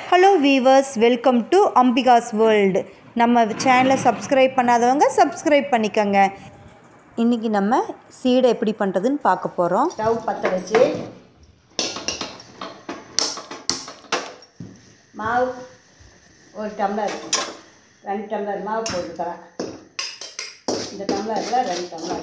Hello viewers welcome to Ambika's world நம்ம சேனலை subscribe பண்ணாதவங்க சப்ஸ்கிரைப் பண்ணிக்கோங்க இன்றைக்கி நம்ம சீடை எப்படி பண்ணுறதுன்னு பார்க்க போகிறோம் ஸ்டவ் பற்ற வச்சு மாவு ஒரு டம்ளர் ரெண்டு டம்ளர் மாவு போட்டுக்கிறேன் இந்த டம்ளரில் ரெண்டு டம்ளர்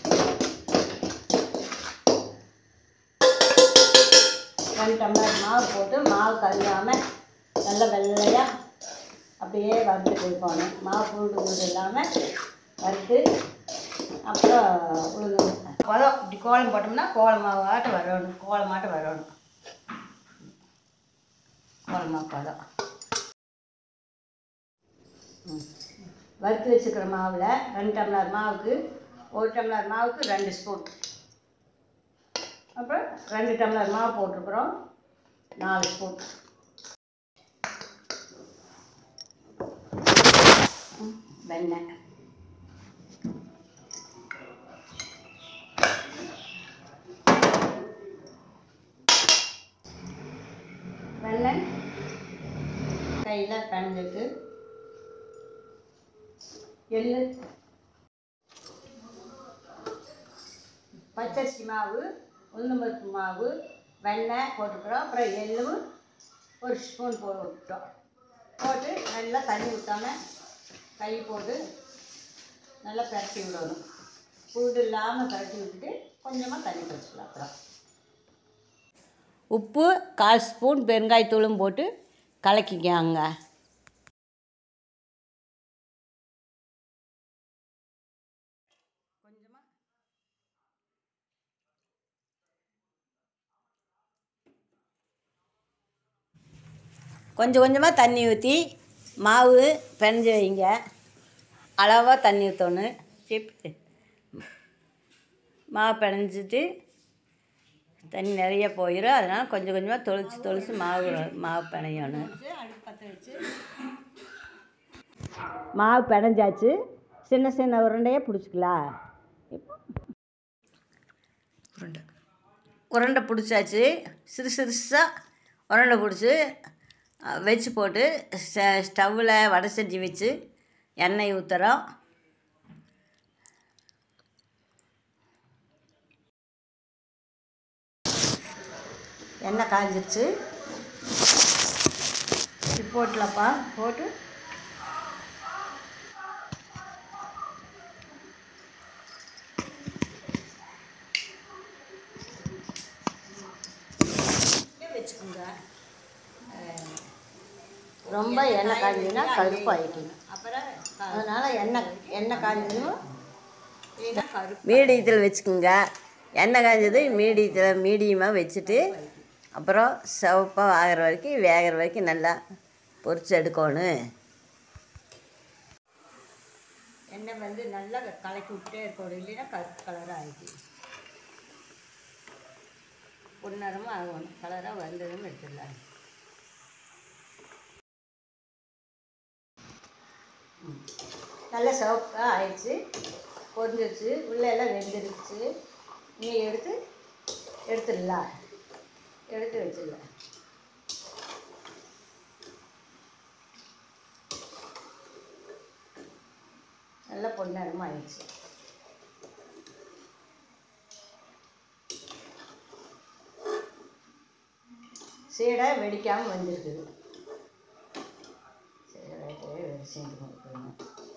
ரெண்டு டம்ளர் மாவு போட்டு மாவு கழுவாமல் நல்லா வெள்ளையாக அப்படியே வறுத்து கொடுக்கணும் மாவு பூண்டு பூண்டு இல்லாமல் வறுத்து அப்புறம் உளுந்து கோலம் இப்படி கோலம் போட்டோம்னா கோலமாவாட்டம் வரணும் கோலமாட்டம் வரணும் கோலமாக பதம் ம். வறுத்து வச்சுக்கிற மாவில் ரெண்டு டம்ளர் மாவுக்கு ஒரு டம்ளர் மாவுக்கு ரெண்டு ஸ்பூன் அப்புறம் ரெண்டு டம்ளர் மாவு போட்டிருக்குறோம் நாலு ஸ்பூன் ம், வெண்ணெய் வெண்ணெய் கையில் கலந்துட்டு எள்ளு பச்சரிசி மாவு உளுந்தம்பருப்பு மாவு வெண்ணெய் போட்டுக்கிறோம் அப்புறம் எள்ளும் ஒரு ஸ்பூன் போட்டோம் போட்டு நல்லா தண்ணி ஊற்றாம கை போட்டு நல்லா பரட்டி விடணும் சூடு இல்லாமல் பரட்டி விட்டுட்டு கொஞ்சமாக தண்ணி கழிச்சிக்கலாம் அப்புறம் உப்பு கால் ஸ்பூன் பெருங்காயத்தூளும் போட்டு கலக்கிக்காங்க கொஞ்சம் கொஞ்சமாக தண்ணி ஊற்றி மாவு பிணைஞ்சு வைங்க அளவாக தண்ணி ஊற்றணும் சிப் மாவு பிணைஞ்சிட்டு தண்ணி நிறைய போயிடும் அதனால் கொஞ்சம் கொஞ்சமாக தொளிச்சு தொளிச்சு மாவு மாவு பிணையணும் மாவு பிணைஞ்சாச்சு சின்ன சின்ன உருண்டையாக பிடிச்சிக்கலாம் உருண்டை உருண்டை பிடிச்சாச்சு சிறு சிறுசாக உருண்டை பிடிச்சி அஹ், வச்சு போட்டு ஸ்டவ்வில் வடை செஞ்சு வச்சு எண்ணெய் ஊற்றுறோம் எண்ணெய் காஞ்சிருச்சு இது போட்டலப்பா போட்டு வச்சுக்கோங்க ரொம்ப எண்ணெய் காஞ்சதுன்னா கருப்பு ஆகிக்கணும் அப்புறம் அதனால் எண்ணெய் எண்ணெய் காஞ்சதும் மீடியத்தில் வச்சுக்கோங்க எண்ணெய் காஞ்சது மீடியத்தில் மீடியமாக வச்சுட்டு அப்புறம் சிவப்பாக ஆகிற வரைக்கும் வேகிற வரைக்கும் நல்லா பொரிச்சு எடுக்கணும் எண்ணெய் வந்து நல்லா கலக்கி விட்டே இருக்கணும் இல்லைன்னா கருப்பு கலராக ஆகிடுச்சு பொன்னரமாக ஆகணும் கலராக வந்ததும் எடுத்துடலாம் நல்ல சிவப்பாக ஆயிடுச்சு பொரிஞ்சிருச்சு உள்ளே எல்லாம் வெந்துருச்சு நீ எடுத்து எடுத்துடலாம் எடுத்து வச்சிடலாம் நல்ல பொன்னரமாக ஆயிடுச்சு சீடை வெடிக்காமல் வந்திருக்குது சரி ரைட்டே செஞ்சு கொடுக்குறேன்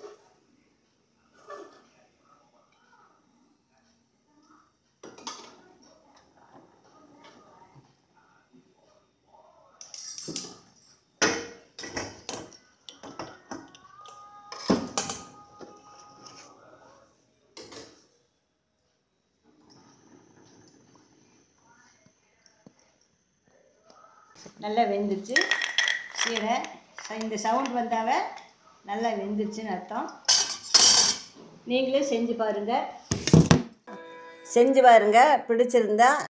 நல்லா வெந்துருச்சு சீடை ச- இந்த சவுண்ட் வந்தாவே நல்லா வெந்துருச்சுன்னு அர்த்தம் நீங்களே செஞ்சு பாருங்கள் செஞ்சு பாருங்கள் பிடிச்சிருந்தா